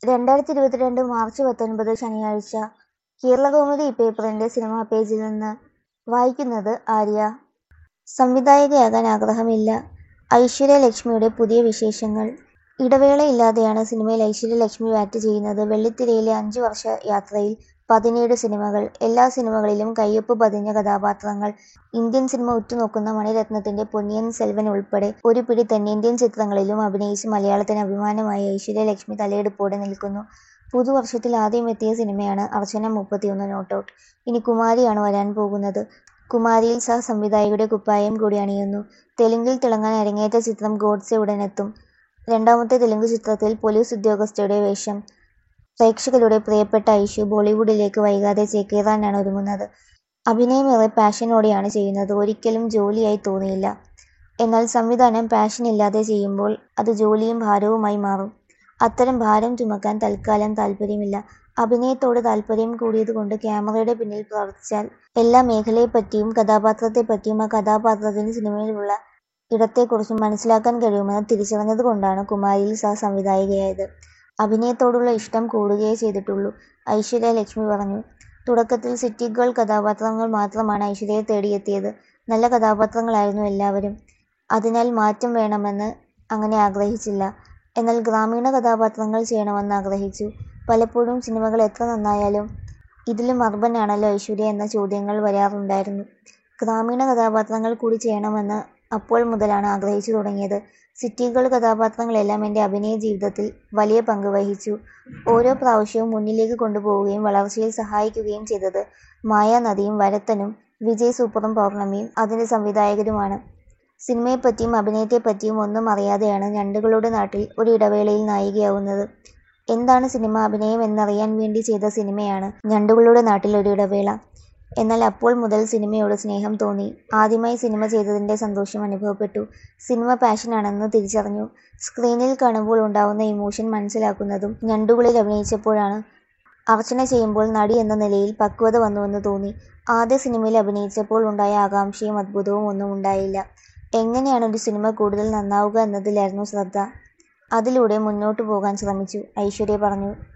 രണ്ടായിരത്തി ഇരുപത്തിരണ്ട് മാർച്ച് പത്തൊൻപത് ശനിയാഴ്ച കേരളകൗമുദി പേപ്പറിന്റെ സിനിമാ പേജിൽ നിന്ന് വായിക്കുന്നത് ആര്യ സംവിധായികയാകാൻ ആഗ്രഹമില്ല ഐശ്വര്യ ലക്ഷ്മിയുടെ പുതിയ വിശേഷങ്ങൾ ഇടവേളയില്ലാതെയാണ് സിനിമയിൽ ഐശ്വര്യ ലക്ഷ്മി ബാറ്റ് ചെയ്യുന്നത് വെള്ളിത്തിരയിലെ അഞ്ചു വർഷ യാത്രയിൽ പതിനേഴ് സിനിമകൾ എല്ലാ സിനിമകളിലും കയ്യൊപ്പ് പതിഞ്ഞ കഥാപാത്രങ്ങൾ ഇന്ത്യൻ സിനിമ ഉറ്റുനോക്കുന്ന മണിരത്നത്തിന്റെ പൊന്നിയിൻ സെൽവൻ ഉൾപ്പെടെ ഒരു പിടി തെന്നിന്ത്യൻ ചിത്രങ്ങളിലും അഭിനയിച്ച് മലയാളത്തിന് അഭിമാനമായി ഐശ്വര്യ ലക്ഷ്മി തലയെടുപ്പോടെ നിൽക്കുന്നു പുതുവർഷത്തിൽ ആദ്യം എത്തിയ സിനിമയാണ് അർച്ചന മുപ്പത്തിയൊന്ന് നോട്ടൗട്ട് ഇനി കുമാരിയാണ് വരാൻ പോകുന്നത് കുമാരിയിൽ സഹ സംവിധായകയുടെ കുപ്പായം കൂടി അണിയുന്നു തെലുങ്കിൽ തിളങ്ങാൻ അരങ്ങേറ്റ ചിത്രം ഗോഡ്സെ ഉടനെത്തും രണ്ടാമത്തെ തെലുങ്ക് ചിത്രത്തിൽ പോലീസ് ഉദ്യോഗസ്ഥയുടെ വേഷം പ്രേക്ഷകരുടെ പ്രിയപ്പെട്ട ഐഷു ബോളിവുഡിലേക്ക് വൈകാതെ ചേക്കേറാനാണ് ഒരുങ്ങുന്നത് അഭിനയം ഏറെ പാഷനോടെയാണ് ചെയ്യുന്നത് ഒരിക്കലും ജോലിയായി തോന്നിയില്ല എന്നാൽ സംവിധാനം പാഷൻ ഇല്ലാതെ ചെയ്യുമ്പോൾ അത് ജോലിയും ഭാരവുമായി മാറും അത്തരം ഭാരം ചുമക്കാൻ തൽക്കാലം താല്പര്യമില്ല അഭിനയത്തോട് താല്പര്യം കൂടിയതുകൊണ്ട് ക്യാമറയുടെ പിന്നിൽ പ്രവർത്തിച്ചാൽ എല്ലാ മേഖലയെപ്പറ്റിയും കഥാപാത്രത്തെപ്പറ്റിയും ആ കഥാപാത്രത്തിന് സിനിമയിലുള്ള ഇടത്തെക്കുറിച്ചും മനസ്സിലാക്കാൻ കഴിയുമെന്ന് തിരിച്ചറിഞ്ഞതുകൊണ്ടാണ് കുമാരിയിൽ സഹ സംവിധായികയായത് അഭിനയത്തോടുള്ള ഇഷ്ടം കൂടുകയേ ചെയ്തിട്ടുള്ളൂ ഐശ്വര്യ ലക്ഷ്മി പറഞ്ഞു തുടക്കത്തിൽ സിറ്റി ഗേൾ കഥാപാത്രങ്ങൾ മാത്രമാണ് ഐശ്വര്യയെ തേടിയെത്തിയത് നല്ല കഥാപാത്രങ്ങളായിരുന്നു എല്ലാവരും അതിനാൽ മാറ്റം വേണമെന്ന് അങ്ങനെ ആഗ്രഹിച്ചില്ല എന്നാൽ ഗ്രാമീണ കഥാപാത്രങ്ങൾ ചെയ്യണമെന്ന് ആഗ്രഹിച്ചു പലപ്പോഴും സിനിമകൾ എത്ര നന്നായാലും ഇതിലും അർബൻ ആണല്ലോ ഐശ്വര്യ എന്ന ചോദ്യങ്ങൾ വരാറുണ്ടായിരുന്നു ഗ്രാമീണ കഥാപാത്രങ്ങൾ കൂടി ചെയ്യണമെന്ന് അപ്പോൾ മുതലാണ് ആഗ്രഹിച്ചു തുടങ്ങിയത് സിറ്റി ഗേൾ കഥാപാത്രങ്ങളെല്ലാം എൻ്റെ അഭിനയ ജീവിതത്തിൽ വലിയ പങ്ക് വഹിച്ചു ഓരോ പ്രാവശ്യവും മുന്നിലേക്ക് കൊണ്ടുപോവുകയും വളർച്ചയിൽ സഹായിക്കുകയും ചെയ്തത് മായാനദിയും വരത്തനും വിജയ് സൂപ്പറും പൗർണമിയും അതിൻ്റെ സംവിധായകരുമാണ് സിനിമയെപ്പറ്റിയും അഭിനയത്തെപ്പറ്റിയും ഒന്നും അറിയാതെയാണ് ഞണ്ടുകളുടെ നാട്ടിൽ ഒരു ഇടവേളയിൽ നായികയാവുന്നത് എന്താണ് സിനിമ അഭിനയം എന്നറിയാൻ വേണ്ടി ചെയ്ത സിനിമയാണ് ഞണ്ടുകളുടെ നാട്ടിൽ ഒരു ഇടവേള എന്നാൽ അപ്പോൾ മുതൽ സിനിമയോട് സ്നേഹം തോന്നി ആദ്യമായി സിനിമ ചെയ്തതിൻ്റെ സന്തോഷം അനുഭവപ്പെട്ടു സിനിമ പാഷനാണെന്ന് തിരിച്ചറിഞ്ഞു സ്ക്രീനിൽ കാണുമ്പോൾ ഉണ്ടാവുന്ന ഇമോഷൻ മനസ്സിലാക്കുന്നതും ഞണ്ടുകളിൽ അഭിനയിച്ചപ്പോഴാണ് അർച്ചന ചെയ്യുമ്പോൾ നടി എന്ന നിലയിൽ പക്വത വന്നുവെന്ന് തോന്നി ആദ്യ സിനിമയിൽ അഭിനയിച്ചപ്പോൾ ഉണ്ടായ ആകാംക്ഷയും അത്ഭുതവും ഒന്നും ഉണ്ടായില്ല എങ്ങനെയാണ് ഒരു സിനിമ കൂടുതൽ നന്നാവുക എന്നതിലായിരുന്നു ശ്രദ്ധ അതിലൂടെ മുന്നോട്ടു പോകാൻ ശ്രമിച്ചു ഐശ്വര്യ പറഞ്ഞു